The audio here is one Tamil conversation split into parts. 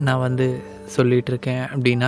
நான் வந்து சொல்லிகிட்டு இருக்கேன் அப்படின்னா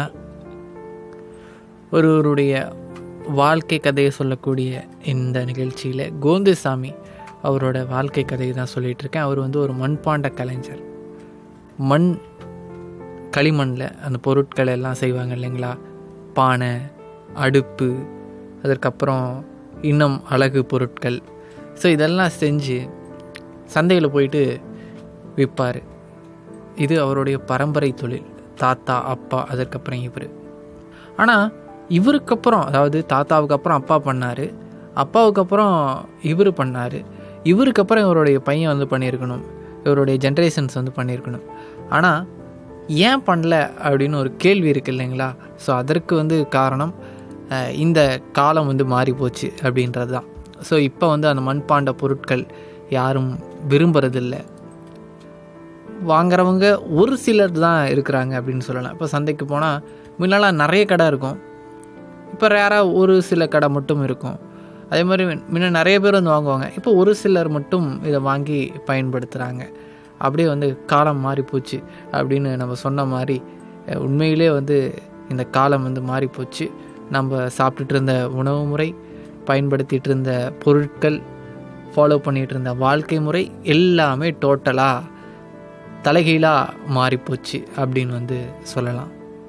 ஒருவருடைய வாழ்க்கை கதையை சொல்லக்கூடிய இந்த நிகழ்ச்சியில் கோந்துசாமி அவரோட வாழ்க்கை கதையை தான் சொல்லிகிட்டு இருக்கேன் அவர் வந்து ஒரு மண்பாண்ட கலைஞர் மண் களிமண்ணில் அந்த பொருட்கள் எல்லாம் செய்வாங்க இல்லைங்களா பானை அடுப்பு அதற்கப்புறம் இன்னும் அழகு பொருட்கள் ஸோ இதெல்லாம் செஞ்சு சந்தையில் போயிட்டு விற்பார் இது அவருடைய பரம்பரை தொழில் தாத்தா அப்பா அதற்கப்புறம் இவர் ஆனால் இவருக்கு அப்புறம் அதாவது தாத்தாவுக்கு அப்புறம் அப்பா பண்ணார் அப்பாவுக்கு அப்புறம் இவர் பண்ணார் இவருக்கு அப்புறம் இவருடைய பையன் வந்து பண்ணியிருக்கணும் இவருடைய ஜென்ரேஷன்ஸ் வந்து பண்ணியிருக்கணும் ஆனால் ஏன் பண்ணல அப்படின்னு ஒரு கேள்வி இருக்குது இல்லைங்களா ஸோ அதற்கு வந்து காரணம் அஹ், இந்த காலம் வந்து மாறி போச்சு அப்படின்றது தான் ஸோ இப்போ வந்து அந்த மண்பாண்ட பொருட்கள் யாரும் விரும்புறதில்லை வாங்குறவங்க ஒரு சிலர் தான் இருக்கிறாங்க அப்படின்னு சொல்லலாம் இப்போ சந்தைக்கு போனால் முன்னெல்லாம் நிறைய கடை இருக்கும் இப்போ ரேராக ஒரு சில கடை மட்டும் இருக்கும் அதே மாதிரி முன்ன நிறைய பேர் வந்து வாங்குவாங்க இப்போ ஒரு சிலர் மட்டும் இதை வாங்கி பயன்படுத்துகிறாங்க அப்படியே வந்து காலம் மாறி போச்சு அப்படின்னு நம்ம சொன்ன மாதிரி அஹ், உண்மையிலே வந்து இந்த காலம் வந்து மாறி போச்சு நம்ம சாப்பிட்டுட்டு இருந்த உணவு முறை பயன்படுத்திட்டு இருந்த பொருட்கள் ஃபாலோ பண்ணிகிட்டு இருந்த வாழ்க்கை முறை எல்லாமே டோட்டலாக தலைகீழாக மாறிப்போச்சு அப்படின்னு வந்து சொல்லலாம்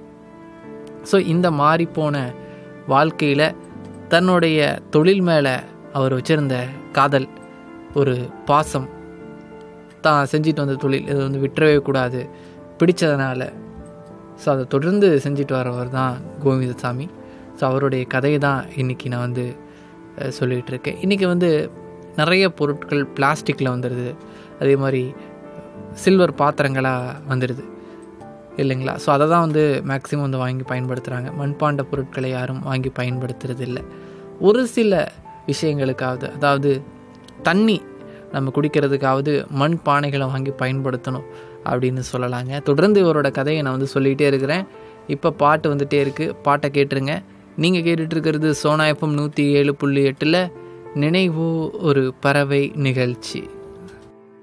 ஸோ இந்த மாறிப்போன வாழ்க்கையில் தன்னுடைய தொழில் மேலே அவர் வச்சுருந்த காதல் ஒரு பாசம் தான் செஞ்சுட்டு வந்த தொழில் இதை வந்து விட்டுறவே கூடாது பிடிச்சதுனால ஸோ அதை தொடர்ந்து செஞ்சுட்டு வரவர் தான் கோவிந்தசாமி ஸோ அவருடைய கதையை தான் இன்றைக்கி நான் வந்து அஹ், சொல்லிகிட்டு இருக்கேன் இன்றைக்கி வந்து நிறைய பொருட்கள் பிளாஸ்டிக்கில் வந்துடுது அதே மாதிரி சில்வர் பாத்திரங்களாக வந்துடுது இல்லைங்களா ஸோ அதை தான் வந்து மேக்ஸிமம் வந்து வாங்கி பயன்படுத்துகிறாங்க மண்பாண்ட பொருட்களை யாரும் வாங்கி பயன்படுத்துறது இல்லை ஒரு சில விஷயங்களுக்காவது அதாவது தண்ணி நம்ம குடிக்கிறதுக்காவது மண் பானைகளை வாங்கி பயன்படுத்தணும் அப்படின்னு சொல்லலாங்க தொடர்ந்து இவரோட கதையை நான் வந்து சொல்லிகிட்டே இருக்கிறேன் இப்போ பாட்டு வந்துகிட்டே இருக்குது பாட்டை கேட்டுருங்க நீங்கள் கேட்டுட்டு இருக்கிறது சோனா எஃப்எம் நூற்றி ஏழு புள்ளி எட்டில் நினைவு ஒரு பறவை நிகழ்ச்சி